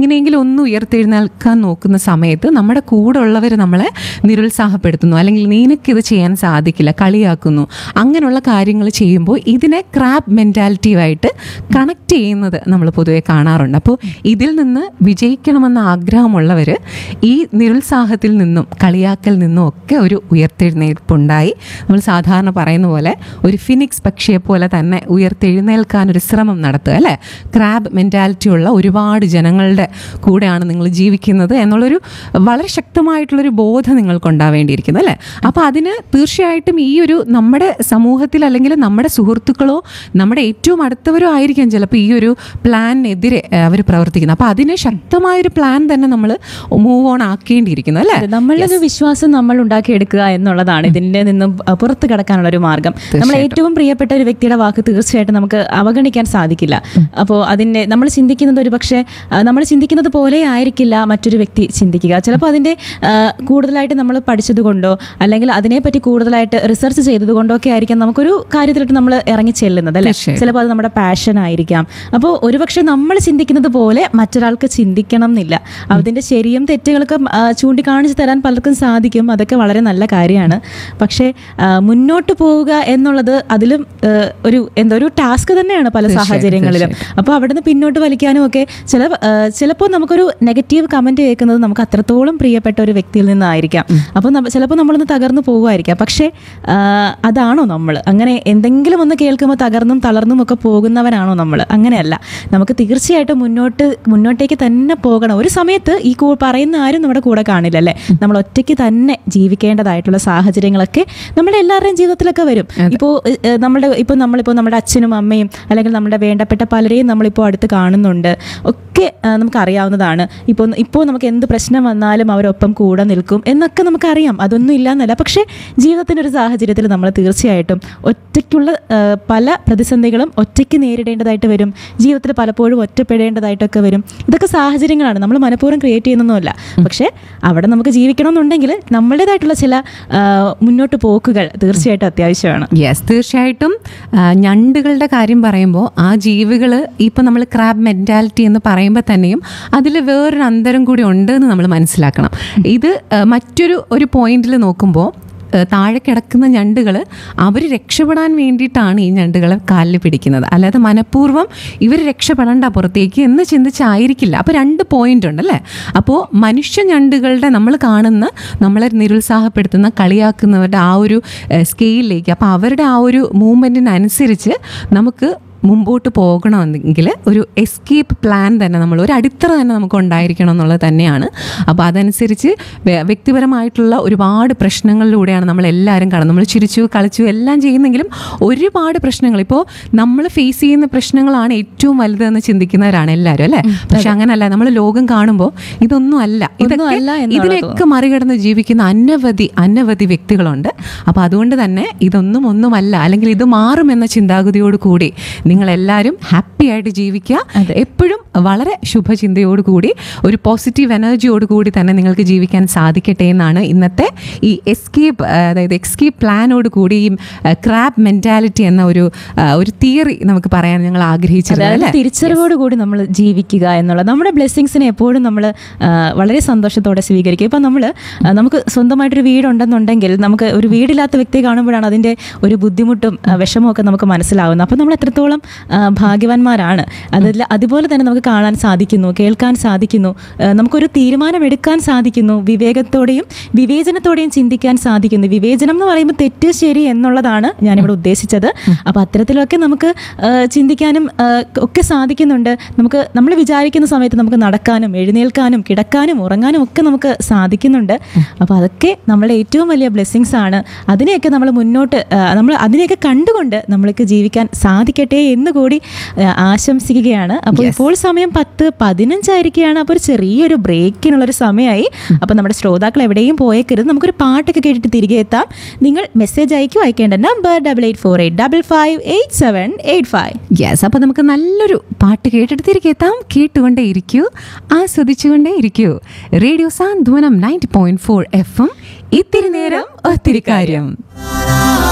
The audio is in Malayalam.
എങ്ങനെയെങ്കിലും ഒന്ന് ഉയർത്തെഴുന്നേൽക്കാൻ നോക്കുന്ന സമയത്ത് നമ്മുടെ കൂടെ ഉള്ളവർ നമ്മളെ നിരുത്സാഹപ്പെടുത്തുന്നു അല്ലെങ്കിൽ നിനക്കിത് ചെയ്യാൻ സാധിക്കില്ല കളിയാക്കുന്നു അങ്ങനെയുള്ള കാര്യങ്ങൾ ചെയ്യുമ്പോൾ ഇതിനെ ക്രാബ് മെൻറ്റാലിറ്റിയുമായിട്ട് കണക്ട് ചെയ്യുന്നത് നമ്മൾ പൊതുവെ കാണാറുണ്ട് അപ്പോൾ ഇതിൽ നിന്ന് വിജയിക്കണമെന്ന ആഗ്രഹമുള്ളവർ ഈ നിരുത്സാഹത്തിൽ നിന്നും കളിയാക്കൽ നിന്നും ഒക്കെ ഒരു ഉയർത്തെഴുന്നേൽപ്പുണ്ടായി നമ്മൾ സാധാരണ പറയുന്ന പോലെ ഒരു ഫിനിക്സ് പക്ഷിയെ പോലെ തന്നെ ഉയർത്തെഴുന്നേൽക്കാൻ ഒരു ശ്രമം നടത്തുക അല്ലേ ക്രാബ് മെൻറ്റാലിറ്റി ഉള്ള ഒരുപാട് ജനങ്ങളുടെ കൂടെയാണ് നിങ്ങൾ ജീവിക്കുന്നത് എന്നുള്ളൊരു വളരെ ശക്തമായിട്ടുള്ളൊരു ബോധം നിങ്ങൾക്ക് ഉണ്ടാവേണ്ടിയിരിക്കുന്നു അല്ലേ അപ്പോൾ അതിന് തീർച്ചയായിട്ടും ഈ ഒരു നമ്മുടെ സമൂഹത്തിൽ അല്ലെങ്കിൽ നമ്മുടെ സുഹൃത്തുക്കളോ നമ്മുടെ ഏറ്റവും അടുത്തവരോ ആയിരിക്കാം ചിലപ്പോൾ ഈ ഒരു പ്ലാനിനെതിരെ അവർ പ്രവർത്തിക്കുന്നത് അപ്പോൾ അതിന് ശക്തമായൊരു പ്ലാൻ തന്നെ നമ്മൾ മൂവ് ഓൺ ആക്കേണ്ടിയിരിക്കുന്നു അല്ലേ അതെ, നമ്മളുടെ വിശ്വാസം നമ്മൾ ഉണ്ടാക്കിയെടുക്കുക എന്നുള്ളതാണ് ഇതിന്റെ നിന്നും അഹ്, പുറത്ത് കടക്കാനുള്ള ഒരു മാർഗം നമ്മൾ ഏറ്റവും പ്രിയപ്പെട്ട ഒരു വ്യക്തിയുടെ വാക്ക് തീർച്ചയായിട്ടും നമുക്ക് അവഗണിക്കാൻ സാധിക്കില്ല അപ്പോൾ അതിന്റെ നമ്മൾ ചിന്തിക്കുന്നത് ഒരു പക്ഷേ നമ്മൾ ചിന്തിക്കുന്നത് പോലെ ആയിരിക്കില്ല മറ്റൊരു വ്യക്തി ചിന്തിക്കുക ചിലപ്പോൾ അതിന്റെ അഹ്, കൂടുതലായിട്ട് നമ്മൾ പഠിച്ചത് കൊണ്ടോ അല്ലെങ്കിൽ അതിനെപ്പറ്റി കൂടുതലായിട്ട് റിസർച്ച് ചെയ്തത് കൊണ്ടോ ഒക്കെ ആയിരിക്കാം നമുക്കൊരു കാര്യത്തിലോട്ട് നമ്മൾ ഇറങ്ങി ചെല്ലുന്നത് അല്ലേ തീർച്ചയായും. ചിലപ്പോൾ അത് നമ്മുടെ പാഷൻ ആയിരിക്കാം അപ്പോൾ ഒരുപക്ഷെ നമ്മൾ ചിന്തിക്കുന്നത് പോലെ മറ്റൊരാൾക്ക് ചിന്തിക്കണം എന്നില്ല അതിൻ്റെ ശരിയും തെറ്റുകളൊക്കെ ആ, ചൂണ്ടിക്കാണിച്ച് തരാൻ പലർക്കും സാധിക്കും അതൊക്കെ വളരെ നല്ല കാര്യമാണ് പക്ഷേ ആ, മുന്നോട്ട് പോവുക എന്നുള്ളത് അതിലും ആ, ഒരു എന്താ ഒരു ടാസ്ക് തന്നെയാണ് പല തീർച്ചയായും, സാഹചര്യങ്ങളിലും അപ്പോൾ അവിടുന്ന് പിന്നോട്ട് വലിക്കാനും ഒക്കെ ചില ആ, ചിലപ്പോൾ നമുക്കൊരു നെഗറ്റീവ് കമൻറ്റ് കേൾക്കുന്നത് നമുക്ക് അത്രത്തോളം പ്രിയപ്പെട്ട ഒരു വ്യക്തിയിൽ നിന്നായിരിക്കാം അപ്പോൾ ചിലപ്പോൾ നമ്മളൊന്ന് തകർന്നു പോകുമായിരിക്കാം പക്ഷേ ആ, അതാണോ നമ്മൾ അങ്ങനെ എന്തെങ്കിലും ഒന്ന് കേൾക്കുമ്പോൾ തകർന്നും തളർന്നും ഒക്കെ പോകുന്നവരാണോ നമ്മൾ അങ്ങനെയല്ല നമുക്ക് തീർച്ചയായിട്ടും മുന്നോട്ട് മുന്നോട്ടേക്ക് തന്നെ പോകണം ഒരു സമയത്ത് ഈ കൂ- പറയുന്ന ആരും നമ്മുടെ കൂടെ കാണില്ല അല്ലേ നമ്മൾ ഒറ്റയ്ക്ക് തന്നെ ജീവിക്കേണ്ടതായിട്ടുള്ള സാഹചര്യങ്ങളൊക്കെ നമ്മുടെ എല്ലാവരുടെയും ജീവിതത്തിലൊക്കെ വരും ഇപ്പോൾ നമ്മുടെ ഇപ്പോൾ നമ്മളിപ്പോൾ നമ്മുടെ അച്ഛനും അമ്മയും അല്ലെങ്കിൽ നമ്മുടെ വേണ്ടപ്പെട്ട പലരെയും നമ്മളിപ്പോൾ അടുത്ത് കാണുന്നുണ്ട് ഒക്കെ ആ, നമുക്കറിയാവുന്നതാണ് ഇപ്പോൾ ഇപ്പോൾ നമുക്ക് എന്ത് പ്രശ്നം വന്നാലും അവരൊപ്പം കൂടെ നിൽക്കും എന്നൊക്കെ നമുക്കറിയാം അതൊന്നും ഇല്ലാന്നല്ല പക്ഷേ ജീവിതത്തിൻ്റെ ഒരു സാഹചര്യത്തിൽ നമ്മൾ തീർച്ചയായിട്ടും ഒറ്റയ്ക്കുള്ള ആ, പല പ്രതിസന്ധികളും ഒറ്റയ്ക്ക് നേരിടേണ്ടതായിട്ട് വരും ജീവിതത്തിൽ പലപ്പോഴും ഒറ്റപ്പെടേണ്ടതായിട്ടൊക്കെ വരും ഇതൊക്കെ സാഹചര്യങ്ങളാണ് നമ്മൾ മനഃപൂർവ്വം ക്രിയേറ്റ് ചെയ്യുന്നൊന്നുമല്ല പക്ഷേ അവിടെ നമുക്ക് ജീവിക്കണമെന്നുണ്ടെങ്കിൽ നമ്മുടേതായിട്ടുള്ള ചില ആ, മുന്നോട്ട് പോക്കുകൾ തീർച്ചയായിട്ടും അത്യാവശ്യമാണ് യെസ് തീർച്ചയായിട്ടും ആ, ഞണ്ടുകളുടെ കാര്യം പറയുമ്പോൾ ആ ജീവികൾ ഇപ്പം നമ്മൾ ക്രാബ് മെൻറ്റാലിറ്റി എന്ന് പറയുമ്പോൾ തന്നെയും അതിൽ വേറൊരു അന്തരം കൂടി ഉണ്ട് എന്ന് നമ്മൾ മനസ്സിലാക്കണം ഇത് ആ, മറ്റൊരു ഒരു പോയിന്റിൽ നോക്കുമ്പോൾ ആ, താഴെ കിടക്കുന്ന ഞണ്ടുകൾ അവർ രക്ഷപ്പെടാൻ വേണ്ടിയിട്ടാണ് ഈ ഞണ്ടുകളെ കാലിൽ പിടിക്കുന്നത് അല്ലാതെ മനഃപൂർവ്വം ഇവർ രക്ഷപ്പെടേണ്ട പുറത്തേക്ക് എന്ന് ചിന്തിച്ചായിരിക്കില്ല അപ്പോൾ രണ്ട് പോയിന്റ് ഉണ്ട് അല്ലേ അപ്പോൾ മനുഷ്യ ഞണ്ടുകളുടെ നമ്മൾ കാണുന്ന നമ്മളെ നിരുത്സാഹപ്പെടുത്തുന്ന കളിയാക്കുന്നവരുടെ ആ ഒരു ഏഹ്, സ്കെയിലിലേക്ക് അപ്പോൾ അവരുടെ ആ ഒരു മൂവ്മെൻറ്റിനനുസരിച്ച് നമുക്ക് മുമ്പോട്ട് പോകണമെങ്കിൽ ഒരു എസ്കേപ്പ് പ്ലാൻ തന്നെ നമ്മൾ ഒരു അടിത്തറ തന്നെ നമുക്ക് ഉണ്ടായിരിക്കണം എന്നുള്ളത് തന്നെയാണ് അപ്പോൾ അതനുസരിച്ച് വ്യ- വ്യക്തിപരമായിട്ടുള്ള ഒരുപാട് പ്രശ്നങ്ങളിലൂടെയാണ് നമ്മൾ എല്ലാവരും കടന്നു നമ്മൾ ചിരിച്ചു കളിച്ചു എല്ലാം ചെയ്യുന്നെങ്കിലും ഒരുപാട് പ്രശ്നങ്ങൾ ഇപ്പോൾ നമ്മൾ ഫേസ് ചെയ്യുന്ന പ്രശ്നങ്ങളാണ് ഏറ്റവും വലുതെന്ന് ചിന്തിക്കുന്നവരാണ് എല്ലാവരും അല്ലേ പക്ഷെ അങ്ങനല്ല നമ്മൾ ലോകം കാണുമ്പോൾ ഇതൊന്നും അല്ല ഇതൊക്കെ അല്ല എന്നുള്ളത് ഇതിനെയൊക്കെ മറികടന്ന് ജീവിക്കുന്ന അനവധി അനവധി വ്യക്തികളുണ്ട് അപ്പോൾ അതുകൊണ്ട് തന്നെ ഇതൊന്നും ഒന്നുമല്ല അല്ലെങ്കിൽ ഇത് മാറുമെന്ന ചിന്താഗതിയോട് കൂടി നിങ്ങളെല്ലാവരും ഹാപ്പി ആയിട്ട് ജീവിക്കുക എപ്പോഴും വളരെ ശുഭചിന്തയോട് കൂടി ഒരു പോസിറ്റീവ് എനർജിയോട് കൂടി തന്നെ നിങ്ങൾക്ക് ജീവിക്കാൻ സാധിക്കട്ടെ എന്നാണ് ഇന്നത്തെ ഈ എസ്കേപ്പ് അതായത് എസ്കേപ്പ് പ്ലാനോട് കൂടി ഈ ക്രാബ് മെൻറ്റാലിറ്റി എന്ന ഒരു ആ, ഒരു തിയറി നമുക്ക് പറയാൻ ഞങ്ങൾ ആഗ്രഹിച്ചിരുന്നത് അതായത് അല്ലേ തിരിച്ചറിവോട് കൂടി നമ്മൾ ജീവിക്കുക എന്നുള്ളത് നമ്മുടെ ബ്ലെസ്സിങ്സിനെ എപ്പോഴും നമ്മൾ വളരെ സന്തോഷത്തോടെ സ്വീകരിക്കുക ഇപ്പം നമ്മൾ നമുക്ക് സ്വന്തമായിട്ടൊരു വീടുണ്ടെന്നുണ്ടെങ്കിൽ നമുക്ക് ഒരു വീടില്ലാത്ത വ്യക്തിയെ കാണുമ്പോഴാണ് അതിൻ്റെ ഒരു ബുദ്ധിമുട്ടും ആ, വിഷമവും ഒക്കെ നമുക്ക് മനസ്സിലാവുന്നത് അപ്പം നമ്മൾ എത്രത്തോളം ആ, ഭാഗ്യവാന്മാരാണ് അതിൽ അതുപോലെ തന്നെ നമുക്ക് കാണാൻ സാധിക്കുന്നു കേൾക്കാൻ സാധിക്കുന്നു ആ, നമുക്കൊരു തീരുമാനമെടുക്കാൻ സാധിക്കുന്നു വിവേകത്തോടെയും വിവേചനത്തോടെയും ചിന്തിക്കാൻ സാധിക്കുന്നു വിവേചനം എന്ന് പറയുമ്പോൾ തെറ്റ് ശരി എന്നുള്ളതാണ് ഞാനിവിടെ ഉദ്ദേശിച്ചത് അപ്പോൾ അത്തരത്തിലൊക്കെ നമുക്ക് ആ, ചിന്തിക്കാനും ആ, ഒക്കെ സാധിക്കുന്നുണ്ട് നമുക്ക് നമ്മൾ വിചാരിക്കുന്ന സമയത്ത് നമുക്ക് നടക്കാനും എഴുന്നേൽക്കാനും കിടക്കാനും ഉറങ്ങാനും ഒക്കെ നമുക്ക് സാധിക്കുന്നുണ്ട് അപ്പോൾ അതൊക്കെ നമ്മളുടെ ഏറ്റവും വലിയ ബ്ലെസ്സിങ്സ് ആണ് അതിനെയൊക്കെ നമ്മൾ മുന്നോട്ട് ആ, നമ്മൾ അതിനെയൊക്കെ കണ്ടുകൊണ്ട് നമ്മൾക്ക് ജീവിക്കാൻ സാധിക്കട്ടെ എന്ന് കൂടി ആ, ആശംസിക്കുകയാണ് അപ്പോൾ ഇപ്പോൾ സമയം പത്ത് പതിനഞ്ചായിരിക്കുകയാണ് അപ്പോൾ ഒരു ചെറിയൊരു ബ്രേക്കിനുള്ളൊരു സമയമായി അപ്പോൾ നമ്മുടെ ശ്രോതാക്കൾ എവിടെയും പോയേക്കരുത് നമുക്കൊരു പാട്ടൊക്കെ കേട്ടിട്ട് തിരികെ എത്താം നിങ്ങൾ മെസ്സേജ് അയക്കും അയക്കേണ്ട number double eight four eight double five eight seven eight five yes അപ്പോൾ നമുക്ക് നല്ലൊരു പാട്ട് കേട്ടിട്ട് തിരികെ എത്താം കേട്ടുകൊണ്ടേ ഇരിക്കൂ ആസ്വദിച്ചുകൊണ്ടേ ഇരിക്കൂ radio Santhwanam ninety point four F M ഇത്തിരി നേരം ഒത്തിരി കാര്യം